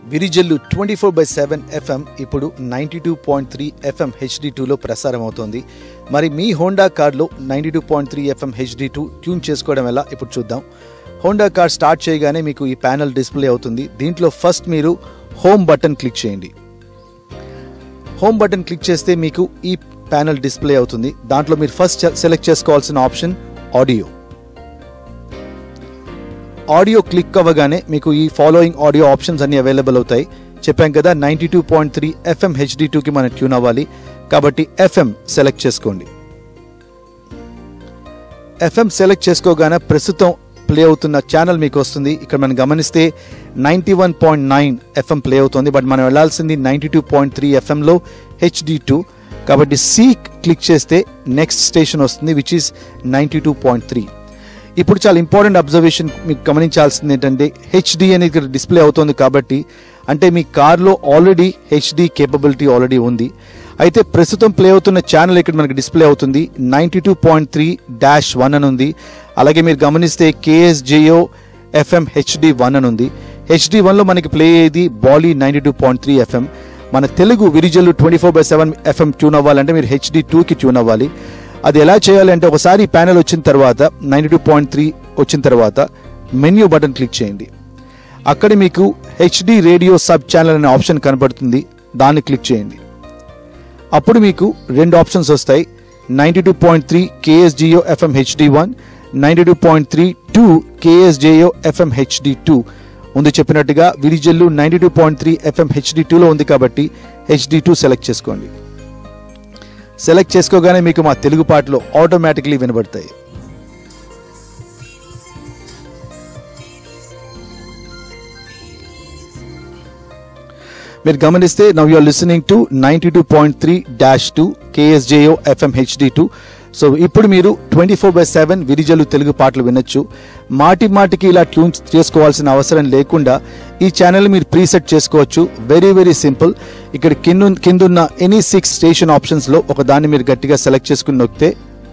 విరిజల్లు twenty four by seven FM ఇప్పుడు ninety two point three FM HD టూలో ప్రసారం అవుతోంది మరి మీ హోండా కార్లో ninety two point three FM HD two tune చేసుకోవడం ఎలా ఇప్పుడు చూద్దాం హోండా కార్ స్టార్ట్ చేయగానే మీకు ఈ ప్యానల్ డిస్ప్లే అవుతుంది దీంట్లో ఫస్ట్ మీరు హోమ్ బటన్ క్లిక్ చేయండి హోమ్ బటన్ క్లిక్ చేస్తే మీకు ఈ ప్యానల్ డిస్ప్లే అవుతుంది దాంట్లో మీరు ఫస్ట్ సెలెక్ట్ చేసుకోవాల్సిన ఆప్షన్ ఆడియో ఆడియో క్లిక్ అవ్వగానే మీకు ఈ ఫాలోయింగ్ ఆడియో ఆప్షన్స్ అన్ని అవైలబుల్ అవుతాయి చెప్పాం కదా ninety two point three FM HD టూకి మనం ట్యూన్ అవ్వాలి కాబట్టి ఎఫ్ఎం సెలెక్ట్ చేసుకోండి ఎఫ్ఎం సెలెక్ట్ చేసుకోగానే ప్రస్తుతం ప్లే అవుతున్న ఛానల్ మీకు వస్తుంది ఇక్కడ మనం గమనిస్తే ninety one point nine FM play అవుతుంది బట్ మనం వెళ్ళాల్సింది నైంటీ టూ పాయింట్ త్రీ ఎఫ్ఎంలో హెచ్డి టూ కాబట్టి సి క్లిక్ చేస్తే నెక్స్ట్ స్టేషన్ వస్తుంది which is ninety two point three ఇప్పుడు చాలా ఇంపార్టెంట్ అబ్జర్వేషన్ మీకు గమనించాల్సింది ఏంటంటే హెచ్డి అనేది ఇక్కడ డిస్ప్లే అవుతుంది కాబట్టి అంటే మీ కార్లో ఆల్రెడీ హెచ్డి కేపబిలిటీ ఆల్రెడీ ఉంది అయితే ప్రస్తుతం ప్లే అవుతున్న ఛానల్ ఇక్కడ మనకి డిస్ప్లే అవుతుంది ninety two point three dash one అని ఉంది అలాగే మీరు గమనిస్తే కేఎస్జేఓ ఎఫ్ఎం హెచ్డి వన్ అని ఉంది హెచ్డి వన్లో మనకి ప్లే అయ్యేది బాలీ ninety two point three FM మన Telugu Virijallu twenty four by seven FM tune అవ్వాలంటే మీరు హెచ్డి టూకి ట్యూన్ అవ్వాలి అది ఎలా చేయాలి అంటే ఒకసారి ప్యానల్ వచ్చిన తర్వాత నైంటీ టూ పాయింట్ త్రీ వచ్చిన తర్వాత మెన్యూ బటన్ క్లిక్ చేయండి అక్కడ మీకు హెచ్డి రేడియో సబ్ ఛానల్ అనే ఆప్షన్ కనబడుతుంది దాన్ని క్లిక్ చేయండి అప్పుడు మీకు రెండు ఆప్షన్స్ వస్తాయి ninety two point three KSGO FM HD one ninety two point three two KSJO FM HD two ఉంది చెప్పినట్టుగా Virijallu ninety two point three FM HD టూలో ఉంది కాబట్టి హెచ్డి టూ సెలెక్ట్ చేసుకోండి సెలెక్ట్ చేసుకోగానే మీకు మా తెలుగు పాటలు ఆటోమేటిక్లీ వినబడతాయి మీరు గమనిస్తే now you're listening to ninety two point three dash two KSJO FM HD two so ఇప్పుడు మీరు twenty four by seven Virijallu Telugu పాటలు వినొచ్చు మాటి మాటికి ఇలా ట్యూన్ చేసుకోవాల్సిన అవసరం లేకుండా ఈ ఛానల్ మీరు ప్రీసెట్ చేసుకోవచ్చు వెరీ వెరీ సింపుల్ ఇక్కడ కింద కిందున్న ఎనీ సిక్స్ స్టేషన్ ఆప్షన్స్లో ఒక దాన్ని మీరు గట్టిగా సెలెక్ట్ చేసుకుని నొక్కితే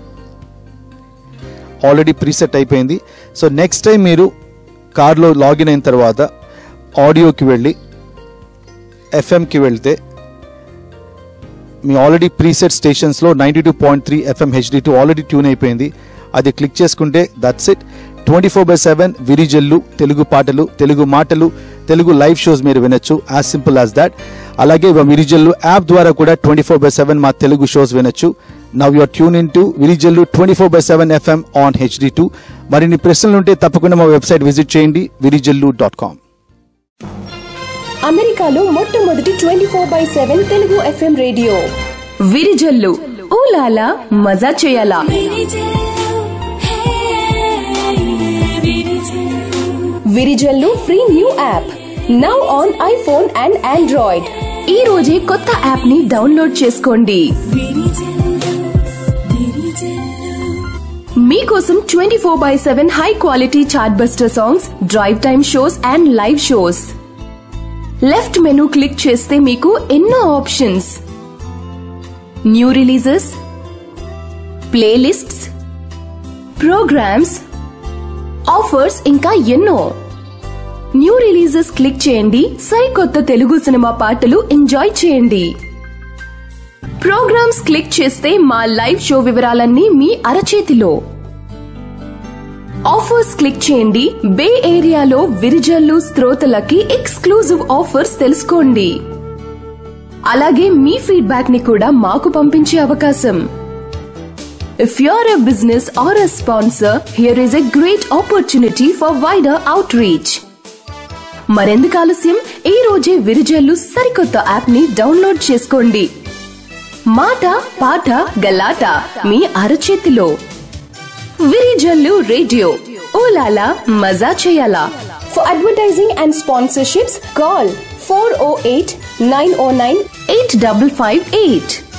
ఆల్రెడీ ప్రీసెట్ అయిపోయింది సో నెక్స్ట్ టైం మీరు కార్లో లాగిన్ అయిన తర్వాత ఆడియోకి వెళ్ళి ఎఫ్ఎంకి వెళ్తే మీ ఆల్రెడీ ప్రీసెట్ స్టేషన్స్లో ninety two point three FM HD two already tune అయిపోయింది అది క్లిక్ చేసుకుంటే that's it twenty four by seven Virijallu Telugu పాటలు తెలుగు మాటలు తెలుగు లైవ్ షోస్ మీరు వినొచ్చు యాజ్ సింపుల్ యాజ్ దాట్ అలాగే విరిజల్లు యాప్ ద్వారా కూడా ట్వంటీ ఫోర్ బై సెవెన్ మా తెలుగు షోస్ వినొచ్చు now you're tune in to Virijallu twenty four by seven FM on HD two మరిన్ని ప్రశ్నలు ఉంటే తప్పకుండా మా వెబ్సైట్ విజిట్ చేయండి విరిజల్లు డాట్ కామ్ అమెరికాలో మొట్టమొదటి twenty four by seven Telugu FM radio Virijallu ఊలాలా మజా చేయాలా Virijallu free new app now on iPhone and Android ఈ రోజే కొత్త యాప్ ని డౌన్లోడ్ చేసుకోండి మీకోసం twenty four by seven high quality chart buster songs drive time shows and live shows left menu click చేస్తే మీకు ఎన్నో options new releases playlists programs offers ఇంకా ఎన్నో న్యూ రిలీజెస్ క్లిక్ చేయండి సరికొత్త తెలుగు సినిమా పాటలు ఎంజాయ్ చేయండి ప్రోగ్రామ్స్ క్లిక్ చేస్తే మా లైవ్ షో వివరాలన్నీ మీ అరచేతిలో ఆఫర్స్ క్లిక్ చేయండి బే ఏరియాలో విరిజల్లు శ్రోతలకి ఎక్స్క్లూజివ్ ఆఫర్స్ తెలుసుకోండి అలాగే మీ ఫీడ్బ్యాక్ ని కూడా మాకు పంపించే అవకాశం if you're a business or a sponsor here is a great opportunity for wider outreach మరెందుకు ఆలస్యం ఈ రోజే విరిజల్లు సరికొత్త యాప్ ని డౌన్లోడ్ చేసుకోండి మాట పాట గలాట మీ అరచేతిలో విరిజల్లు రేడియో ఓలాలా మజా చేయాలా for advertising and sponsorships call four O eight nine O nine eight double five eight